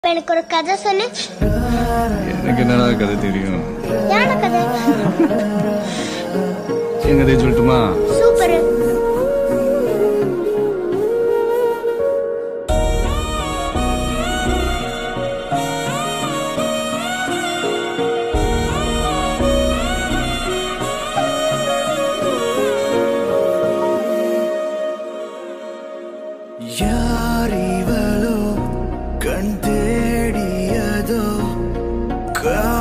எனக்கு ஒரு கதை சொல்லு எனக்கு என்னடா கதை தெரியும் யானை கதை என் கதையை சொல்லட்டுமா சூப்பர் யாரிவளோ கண் தேடியதோ கா